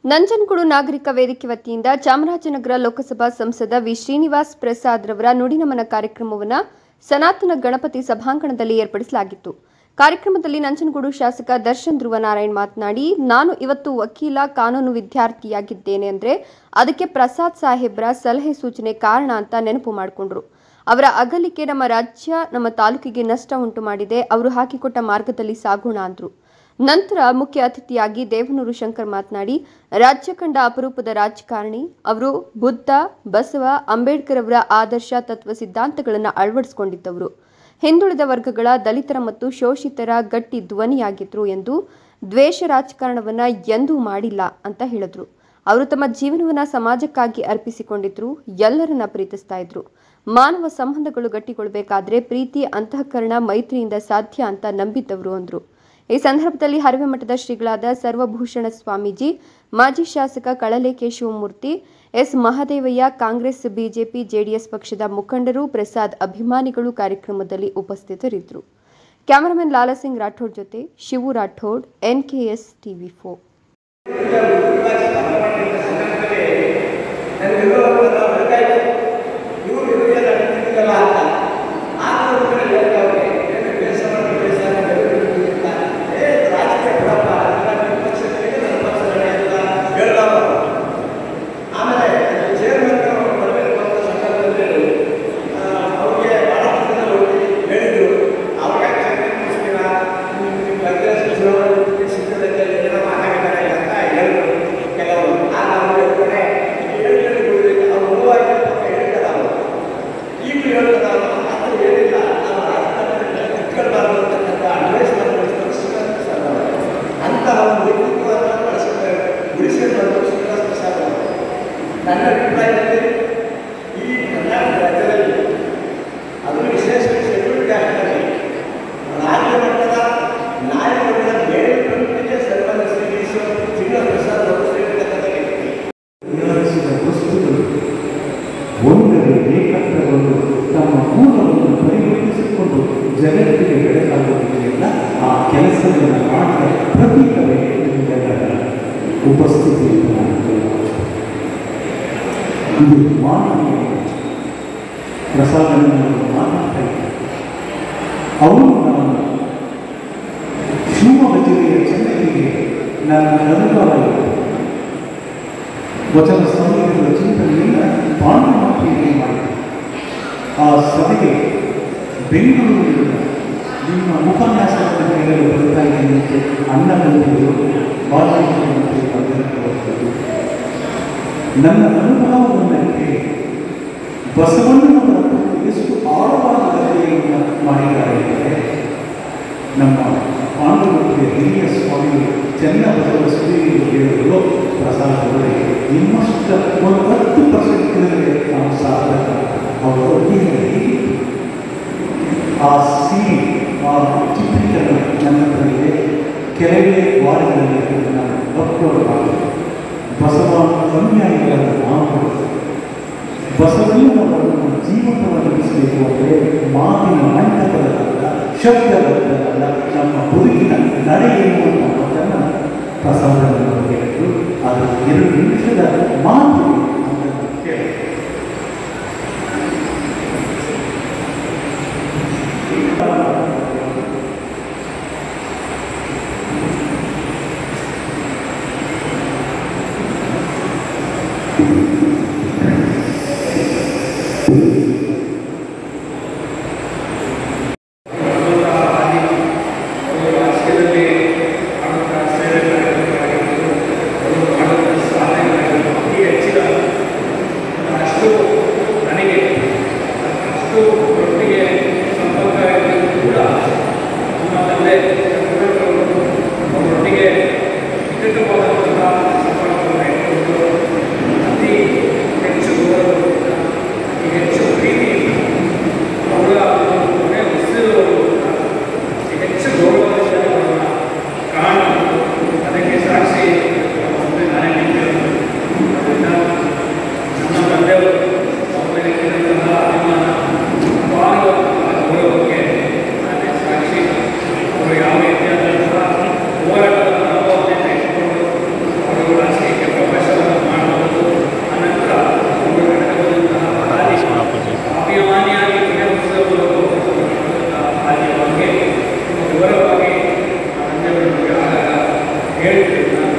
ನಂಜನಗೂಡು ನಾಗರಿಕ ವೇದಿಕೆ ವತಿಯಿಂದ ಚಾಮರಾಜನಗರ ಲೋಕಸಭಾ ಸಂಸದ ವಿ ಶ್ರೀನಿವಾಸ್ ಪ್ರಸಾದ್ ರವರ ನುಡಿನಮನ ಕಾರ್ಯಕ್ರಮವನ್ನು ಸನಾತನ ಗಣಪತಿ ಸಭಾಂಗಣದಲ್ಲಿ ಏರ್ಪಡಿಸಲಾಗಿತ್ತು ಕಾರ್ಯಕ್ರಮದಲ್ಲಿ ನಂಜನಗೂಡು ಶಾಸಕ ದರ್ಶನ್ ಧ್ರುವ ನಾರಾಯಣ್ ಮಾತನಾಡಿ ನಾನು ಇವತ್ತು ವಕೀಲ ಕಾನೂನು ವಿದ್ಯಾರ್ಥಿಯಾಗಿದ್ದೇನೆ ಅಂದ್ರೆ ಅದಕ್ಕೆ ಪ್ರಸಾದ್ ಸಾಹೇಬ್ರ ಸಲಹೆ ಸೂಚನೆ ಕಾರಣ ಅಂತ ನೆನಪು ಮಾಡಿಕೊಂಡ್ರು ಅವರ ಅಗಲಿಕೆ ನಮ್ಮ ರಾಜ್ಯ ನಮ್ಮ ತಾಲೂಕಿಗೆ ನಷ್ಟ ಉಂಟು ಮಾಡಿದೆ ಅವರು ಹಾಕಿಕೊಟ್ಟ ಮಾರ್ಗದಲ್ಲಿ ಸಾಗೋಣ ಅಂದ್ರು ನಂತರ ಮುಖ್ಯ ಅತಿಥಿಯಾಗಿ ದೇವನೂರು ಶಂಕರ್ ಮಾತನಾಡಿ ರಾಜ್ಯ ಕಂಡ ಅಪರೂಪದ ರಾಜಕಾರಣಿ ಅವರು ಬುದ್ಧ ಬಸವ ಅಂಬೇಡ್ಕರ್ ಅವರ ಆದರ್ಶ ತತ್ವ ಸಿದ್ಧಾಂತಗಳನ್ನು ಅಳವಡಿಸಿಕೊಂಡಿದ್ದವರು ಹಿಂದುಳಿದ ವರ್ಗಗಳ ದಲಿತರ ಮತ್ತು ಶೋಷಿತರ ಗಟ್ಟಿ ಧ್ವನಿಯಾಗಿದ್ರು ಎಂದು ದ್ವೇಷ ರಾಜಕಾರಣವನ್ನ ಎಂದೂ ಮಾಡಿಲ್ಲ ಅಂತ ಹೇಳಿದ್ರು ಅವರು ತಮ್ಮ ಜೀವನವನ್ನ ಸಮಾಜಕ್ಕಾಗಿ ಅರ್ಪಿಸಿಕೊಂಡಿದ್ರು ಎಲ್ಲರನ್ನ ಪ್ರೀತಿಸ್ತಾ ಇದ್ರು ಮಾನವ ಸಂಬಂಧಗಳು ಗಟ್ಟಿಗೊಳ್ಬೇಕಾದ್ರೆ ಪ್ರೀತಿ ಅಂತಃಕರಣ ಮೈತ್ರಿಯಿಂದ ಸಾಧ್ಯ ಅಂತ ನಂಬಿದ್ದವರು ಅಂದ್ರು ಈ ಸಂದರ್ಭದಲ್ಲಿ ಹರವೆ ಮಠದ ಶ್ರೀಗಳಾದ ಸರ್ವಭೂಷಣ ಸ್ವಾಮೀಜಿ ಮಾಜಿ ಶಾಸಕ Kalale Keshavamurthy S Mahadevaiah Congress BJP JDS ಪಕ್ಷದ ಮುಖಂಡರು ಪ್ರಸಾದ್ ಅಭಿಮಾನಿಗಳು ಕಾರ್ಯಕ್ರಮದಲ್ಲಿ ಉಪಸ್ಥಿತರಿದ್ದರು ಕ್ಯಾಮರಾಮನ್ ಲಾಲಾಸಿಂಗ್ ರಾಠೋಡ್ ಜೊತೆ Shivu Rathod NKS TV four ಅಂತಹ ಒಂದು ವ್ಯಕ್ತಿತ್ವವನ್ನು ಬಳಸಿದ್ದಾರೆ ಉಳಿಸಿಕೊಂಡು ಶ್ರೀನಿವಾಸ ಪ್ರಸಾದ್ ಅವರು. ನನ್ನ ಅಭಿಪ್ರಾಯದಲ್ಲಿ ಈ ಕರ್ನಾಟಕ ರಾಜ್ಯದಲ್ಲಿ ಅದು ವಿಶೇಷವಾಗಿ ಶೆಡ್ಯೂಲ್ ಕ್ಯಾಸ್ಟ್ನಲ್ಲಿ ರಾಜ್ಯ ಮಟ್ಟದ ನಾಯಕರುಗಳ ಬೇರೆ ಪ್ರವೃತ್ತಿಗೆ ಸರ್ವಾಂಗ ಶ್ರೀನಿವಾಸ ಶ್ರೀನಿವಾಸ ಪ್ರಸಾದ್ ಅವರು ಸೇರಿರ್ತಕ್ಕಂಥ ವ್ಯಕ್ತಿ ವಿವರಿಸಿದ ವಸ್ತುಗಳು ಒಂದರ ಏಕತ್ರಗೊಂಡು ತಮ್ಮ ಮೂಲವನ್ನು ಪರಿವರ್ತಿಸಿಕೊಂಡು ಜಗತ್ತಿಗೆ ಬೆಳಕಾಗುವುದರಿಂದ ಆ ಕೆಲಸವನ್ನು ಮಾಡಿದ ಪ್ರತೀಕವೇ ನಿಮ್ಮೆಲ್ಲರ ಉಪಸ್ಥಿತಿಯನ್ನು ನಾನು ಕೇಳಬಯಸುತ್ತೇನೆ. ಇದು ಮಾನವೀಯ ಪ್ರಸಾದವನ್ನು ಮಾತಾಡ್ತಾ ಇದ್ದಾರೆ ಅವರು ನಾನು ಶಿವಮೊಗ್ಗ ಜಿಲ್ಲೆಯ ಚೆನ್ನೈಗೆ ನನ್ನ ಅನುಭವ ಇದೆ ವಚನ ಸಂಹಿತೆಗಳ ಚಿಂತನೆಯಿಂದ ಪಾಂಡಮಾತೆಯನ್ನು ಮಾಡಿದೆ ಆ ಸಭೆಗೆ ಬೆಂಗಳೂರಿನಿಂದ ನಿಮ್ಮ ಉಪನ್ಯಾಸವನ್ನು ಕೇಳಲು ಬರ್ತಾ ಇದ್ದೇನೆ ಅಂತ ಅಣ್ಣನವರು ಬಾಲಕೃಷ್ಣಂತೆ ಬಂದಿರಬಹುದು ನನ್ನ ಅನುಭವವನ್ನು ಕೇಳಿ ಬಸವಣ್ಣನವರ ಕುರಿತು ಎಷ್ಟು ಆಳವಾದ ಅಧ್ಯಯನವನ್ನು ಮಾಡಿದ್ದಾರೆ ಅಂದರೆ ನಮ್ಮ ಪಾಂಡವರಿಗೆ ಹಿರಿಯ ಸ್ವಾಮಿಗಳು ಚೆನ್ನಬಸವ ಶ್ರೀಗಳು ಹೇಳಿದ್ರು ಪ್ರಸಾದ್ ಅವರೇ ನಿಮ್ಮಷ್ಟು ಒಂದು ಹತ್ತು ಪರ್ಸೆಂಟ್ ತಿಳಿದರೆ ನಾವು ಸಾಧಕ ಅವರ ಅಧ್ಯಯನ ಹೇಗಿತ್ತು ಆ ಸೀರೆ ಆ ಚಿತ್ರೀಕರಣ ನನ್ನ ಹತ್ರ ಇದೆ ಕೆಲವೇ ವಾರಗಳಲ್ಲಿ ಅದನ್ನು ನಾನು ಅಪ್ಲೋಡ್ ಮಾಡಿದೆ ಬಸವ ಅನುಯಾಯಿಗಳನ್ನು ನಾವು ಬಸವಣ್ಣನವರನ್ನು ಜೀವಂತವಾಗಿಸಬೇಕು ಅಂದರೆ ಮಾತಿನ ಮಂಟಪದಲ್ಲ ಶಬ್ದದಲ್ಲ ನಮ್ಮ ಬದುಕಿನ ನಡೆ ಎನ್ನುವಂಥ ಮಾತನ್ನು ಪ್ರಸಾದವನ್ನು ಹೇಳಿದ್ರು ಅದು ಎರಡು ನಿಮಿಷದ ಮಾತು ಅಂತ ನಾನು ಕೇಳಿದೆ ಅಷ್ಟು ನನಗೆ ಅಷ್ಟು ಒಟ್ಟಿಗೆ ಸಂಪರ್ಕ ಇದ್ದು ಕೂಡ ನಮ್ಮ ತಂದೆ ಅವರೊಟ್ಟಿಗೆ ಇಟ್ಟುಕೊಂಡಂತಹ ಸಂಪರ್ಕವನ್ನು ಇಟ್ಟುಕೊಂಡು ಅತಿ ಹೆಚ್ಚು ಗೌರವದಿಂದ ಅತಿ ಹೆಚ್ಚು ಪ್ರೀತಿಯಿಂದ ಅವರ ಒಂದು ಕೊನೆ ಉಸಿರುವವರು ಅತಿ ಹೆಚ್ಚು ಗೌರವದಿಂದ ಅವರನ್ನು ಕಾಣುವುದು ಅದಕ್ಕೆ ಸಾಕ್ಷಿ ನಮ್ಮ ಮುಂದೆ ನಾನೇ ನಿಂತಿರೋದು ಅದರಿಂದ ನಮ್ಮ ತಂದೆಯವರು ಅವರಿಗೆ ಇದ್ದಂತಹ ಅಭಿಮಾನ ಅಪಾರವಾದಂತಹ ಗೌರವಕ್ಕೆ ನಾನೇ ಸಾಕ್ಷಿ ಅವರು ಯಾವ ರೀತಿಯಾದಂತಹ ಹೋರಾಟದ ಅನುಭವವನ್ನು ತೆಗೆದುಕೊಂಡು ಹೇಳಿದ್ರಿಂದ